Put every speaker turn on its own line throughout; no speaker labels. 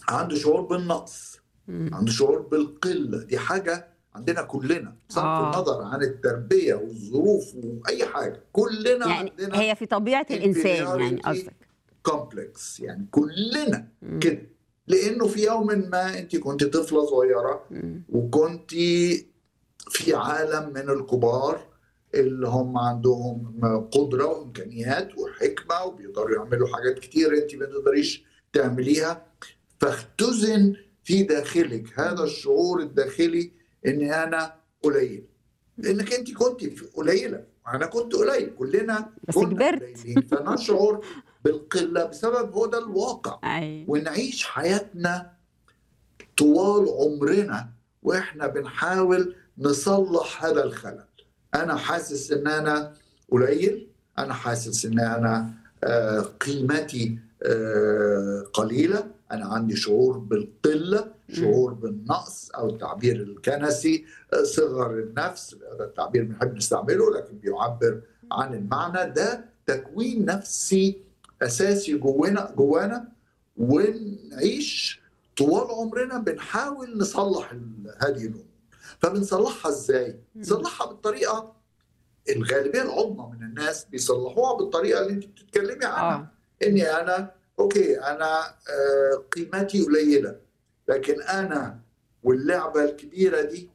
عنده شعور بالنقص
مم.
عنده شعور بالقله دي حاجه عندنا كلنا بصرف
آه.
النظر عن التربيه والظروف واي حاجه كلنا
يعني
عندنا
هي في طبيعة الإنسان يعني
inferiority
قصدك
كومبلكس يعني كلنا
مم.
كده لانه في يوم ما انت كنت طفله صغيره
مم.
وكنت في عالم من الكبار اللي هم عندهم قدره وامكانيات وحكمه وبيقدروا يعملوا حاجات كتير انت ما تقدريش تعمليها فاختزن في داخلك هذا الشعور الداخلي اني انا قليل لانك انت كنت قليله وانا كنت قليل كلنا
بس
كنا
كبرت.
قليلين فنشعر بالقله بسبب هو ده الواقع
أي
ونعيش حياتنا طوال عمرنا واحنا بنحاول نصلح هذا الخلل انا حاسس ان انا قليل انا حاسس ان انا آه، قيمتي آه، قليله انا عندي شعور بالقله شعور بالنقص او التعبير الكنسي آه، صغر النفس هذا التعبير بنحب نستعمله لكن بيعبر عن المعنى ده تكوين نفسي اساسي جوانا جوانا ونعيش طوال عمرنا بنحاول نصلح ال- هذه الامور فبنصلحها ازاي؟ نصلحها بالطريقه الغالبيه العظمى من الناس بيصلحوها بالطريقه اللي انت بتتكلمي عنها
اه
اني انا اوكي انا آه، قيمتي قليله لكن انا واللعبه الكبيره دي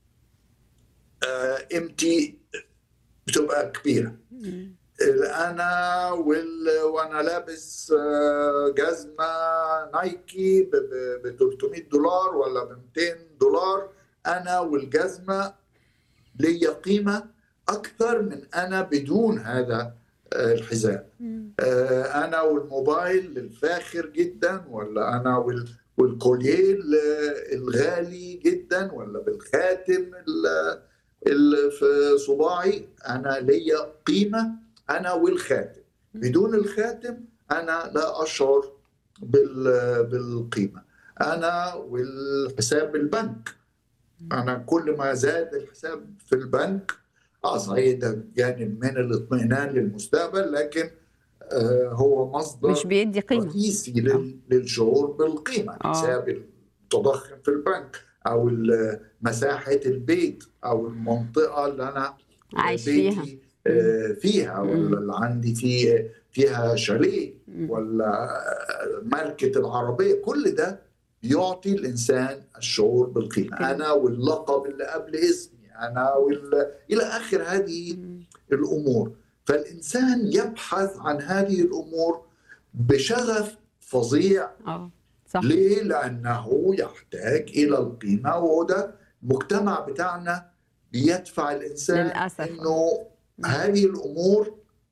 آه، قيمتي بتبقى كبيره
مم.
انا وال... وانا لابس آه، جزمه نايكي ب ب- ب 300 دولار ولا ب 200 دولار انا والجزمه ليا قيمه اكثر من انا بدون هذا آه، الحذاء
مم.
آه، انا والموبايل الفاخر جدا ولا انا وال والكوليه ال- الغالي جدا ولا بالخاتم ال- اللي في صباعي انا ليا قيمه انا والخاتم بدون الخاتم انا لا اشعر بال- بالقيمه انا والحساب البنك انا كل ما زاد الحساب في البنك اه صحيح ده جانب من الاطمئنان للمستقبل لكن آه هو مصدر
مش بيدي قيمة
رئيسي لل- للشعور بالقيمه
آه.
الحساب المتضخم في البنك او ال- مساحه البيت او المنطقه اللي انا
عايش فيها
بيتي آه، فيها
مم.
ولا اللي عندي فيه فيها شاليه
مم.
ولا ماركة العربية كل ده يعطي الإنسان الشعور بالقيمة
قيمة.
أنا واللقب اللي قبل اسمي أنا وال... إلى آخر هذه
مم.
الأمور فالإنسان يبحث عن هذه الأمور بشغف فظيع
اه صح
ليه؟ لأنه يحتاج إلى القيمة وده المجتمع بتاعنا بيدفع الإنسان
للأسف.
إنه هذه الأمور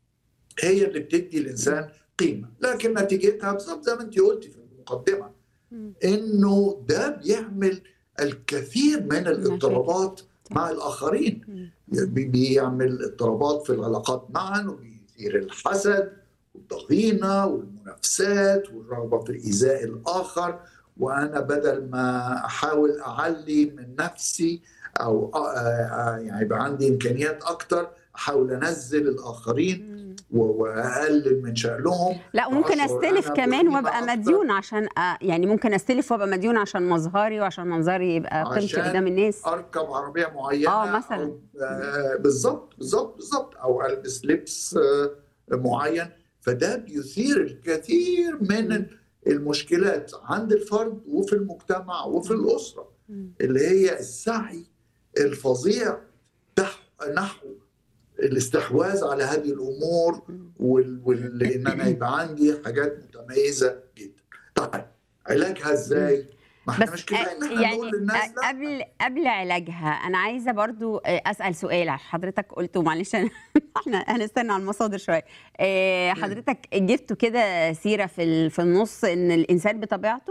هي اللي بتدي الإنسان قيمة لكن نتيجتها بالظبط زي ما أنت قلتي في المقدمة
مم.
إنه ده بيعمل الكثير من الاضطرابات
صح.
مع الآخرين
مم.
بي- بيعمل اضطرابات في العلاقات معا وبيثير الحسد والضغينة والمنافسات والرغبة في إيذاء الآخر وأنا بدل ما أحاول أعلي من نفسي أو أ- أ- يعني يبقى عندي إمكانيات أكتر أحاول أنزل الآخرين
مم.
و- وأقلل من شأنهم
لا وممكن
وأشعر
استلف
أنا
كمان
بقيمة
وابقى
أكتر.
مديون عشان أ... يعني ممكن استلف وابقى مديون عشان مظهري وعشان منظري يبقى قيمتي
عشان
قدام الناس
اركب عربيه معينه
آه، مثلاً.
أو آه، بالظبط بالظبط بالظبط او البس لبس آه، معين فده بيثير الكثير من المشكلات عند الفرد وفي المجتمع وفي الاسره
مم.
اللي هي السعي الفظيع تح- نحو الاستحواذ على هذه الامور وال... وال... ان انا يبقى عندي حاجات متميزه جدا. طيب علاجها ازاي؟ ما احنا
بس
مش كفايه ان احنا
يعني
نقول للناس
أ-
لا
قبل قبل علاجها انا عايزه برضو آه، اسال سؤال حضرتك قلته معلش أنا- احنا هنستنى على المصادر شويه آه، حضرتك جبتوا كده سيره في ال- في النص ان الانسان بطبيعته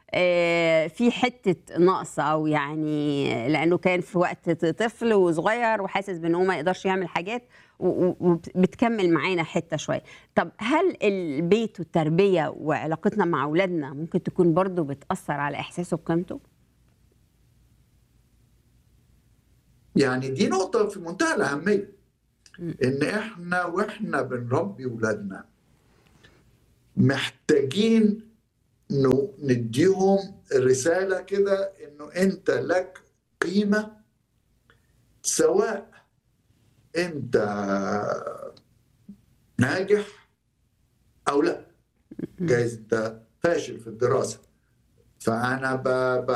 آه، في حته نقص او يعني لانه كان في وقت طفل وصغير وحاسس بان هو ما يقدرش يعمل حاجات و- و- وبتكمل معانا حته شويه طب هل البيت والتربيه وعلاقتنا مع اولادنا ممكن تكون برضو بتاثر على احساسه بقيمته
يعني دي نقطة في منتهى الأهمية إن إحنا وإحنا بنربي ولادنا محتاجين انه نديهم رساله كده انه انت لك قيمه سواء انت ناجح او لا جايز انت فاشل في الدراسه فانا ب... ب...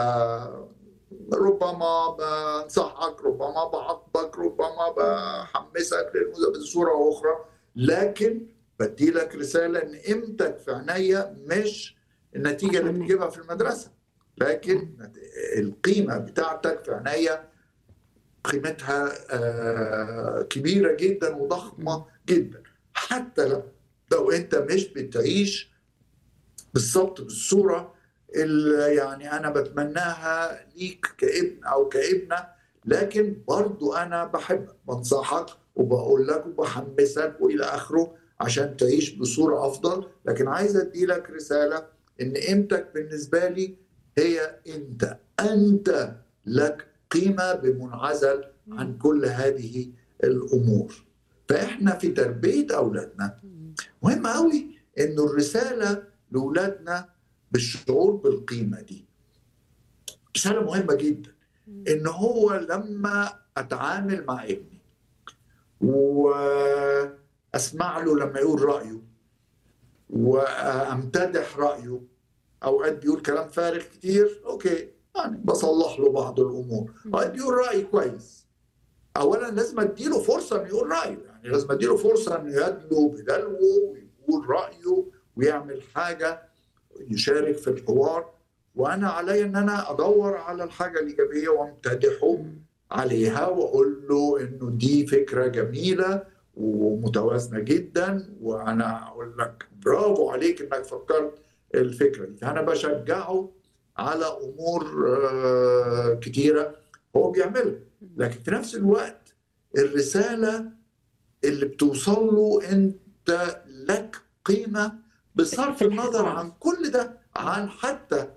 ربما بنصحك ربما بعاقبك ربما بحمسك للمذاكره بصوره اخرى لكن بدي لك رساله ان قيمتك في عينيا مش النتيجه اللي
عشان
بتجيبها في المدرسه لكن القيمه بتاعتك في عينيا قيمتها آه، كبيره جدا وضخمه جدا حتى لو لو انت مش بتعيش بالظبط بالصوره اللي يعني انا بتمناها ليك كابن او كابنه لكن برضو انا بحبك بنصحك وبقول لك وبحمسك والى اخره عشان تعيش بصوره افضل لكن عايز ادي لك رساله ان قيمتك بالنسبه لي هي انت انت لك قيمه بمنعزل عن كل هذه الامور فاحنا في تربيه اولادنا مهم قوي انه الرساله لاولادنا بالشعور بالقيمه دي رساله مهمه جدا ان هو لما اتعامل مع ابني واسمع له لما يقول رايه وامتدح رايه اوقات بيقول كلام فارغ كتير اوكي يعني بصلح له بعض الامور اوقات بيقول راي كويس اولا لازم اديله فرصه انه يقول رايه يعني لازم اديله فرصه انه يدلو بدلوه ويقول رايه ويعمل حاجه يشارك في الحوار وانا علي ان انا ادور على الحاجه الايجابيه وامتدحه عليها واقول له انه دي فكره جميله ومتوازنه جدا وانا اقول لك برافو عليك انك فكرت الفكره دي فانا بشجعه على امور آه، كتيره هو بيعملها لكن في نفس الوقت الرساله اللي بتوصل له انت لك قيمه بصرف النظر عن كل ده عن حتى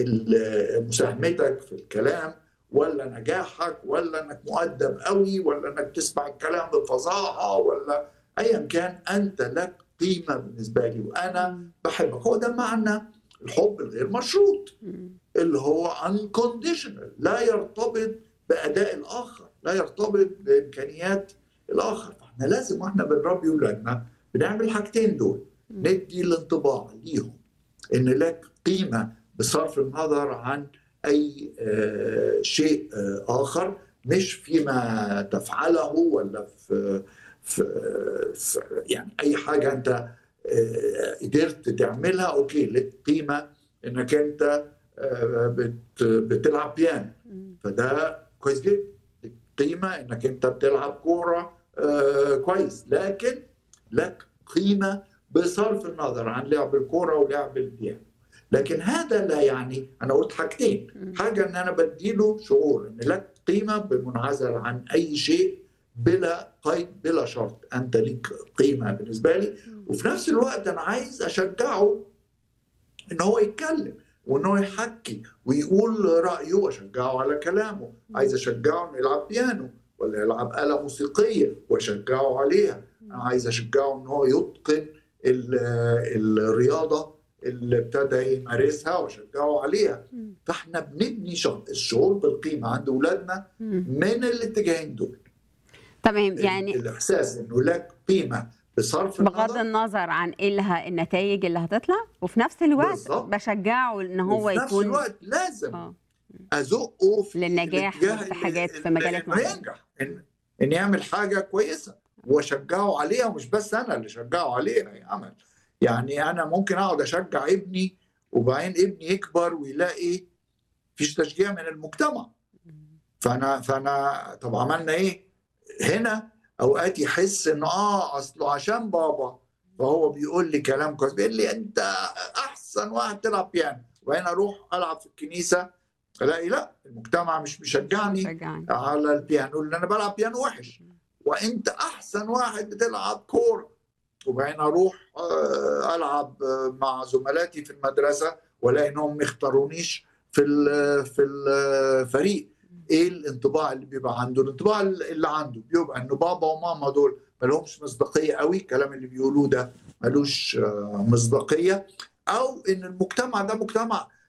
ال- مساهمتك في الكلام ولا نجاحك ولا انك مؤدب قوي ولا انك تسمع الكلام بفظاعه ولا ايا كان انت لك قيمه بالنسبه لي وانا بحبك هو ده معنى الحب الغير مشروط اللي هو unconditional لا يرتبط باداء الاخر لا يرتبط بامكانيات الاخر فاحنا لازم واحنا بنربي اولادنا بنعمل الحاجتين دول ندي الانطباع ليهم ان لك قيمه بصرف النظر عن اي آه، شيء آه، اخر مش فيما تفعله ولا في, في, في يعني اي حاجه انت آه، قدرت تعملها اوكي لك قيمه انك انت آه، بت بتلعب بيانو فده كويس جدا لك قيمه انك انت بتلعب كوره آه، كويس لكن لك قيمه بصرف النظر عن لعب الكوره ولعب البيانو لكن هذا لا يعني انا قلت حاجتين حاجه ان انا بديله شعور ان لك قيمه بالمنعزل عن اي شيء بلا قيد بلا شرط انت ليك قيمه بالنسبه لي وفي نفس الوقت انا عايز اشجعه ان هو يتكلم وان هو يحكي ويقول رايه واشجعه على كلامه عايز اشجعه انه يلعب بيانو ولا يلعب آلة موسيقية واشجعه عليها انا عايز اشجعه ان هو يتقن ال- الرياضة اللي ابتدى يمارسها واشجعه عليها فاحنا بنبني شع- الشعور بالقيمة عند اولادنا من الاتجاهين دول
تمام يعني
الاحساس انه لك قيمة بصرف
بغض
النظر
النظر عن ايه اللي ه- النتائج اللي هتطلع وفي نفس الوقت
بالظبط.
بشجعه ان هو
وفي نفس
يكون
الوقت لازم
اه
ازقه في
للنجاح
الاتجاه
في حاجات
اللي-
في مجالات
انه
معينة.
ينجح ان ان يعمل حاجه كويسه واشجعه عليها ومش بس انا اللي اشجعه عليها يا امل يعني انا ممكن اقعد اشجع ابني وبعدين ابني يكبر ويلاقي فيش تشجيع من المجتمع فانا فانا طب عملنا ايه هنا اوقات يحس انه اه اصله عشان بابا فهو بيقول لي كلام كويس بيقول لي انت احسن واحد تلعب بيانو وبعدين اروح العب في الكنيسه الاقي لا المجتمع مش مشجعني
شجعني
على البيانو لان انا بلعب بيانو وحش وانت احسن واحد بتلعب كوره وبعدين اروح آه، العب آه، مع زملاتي في المدرسه والاقي انهم ما يختارونيش في ال- في الفريق ايه الانطباع اللي بيبقى عنده الانطباع اللي عنده بيبقى انه بابا وماما دول ما لهمش مصداقيه قوي الكلام اللي بيقولوه ده ملوش آه، مصداقيه او ان المجتمع ده مجتمع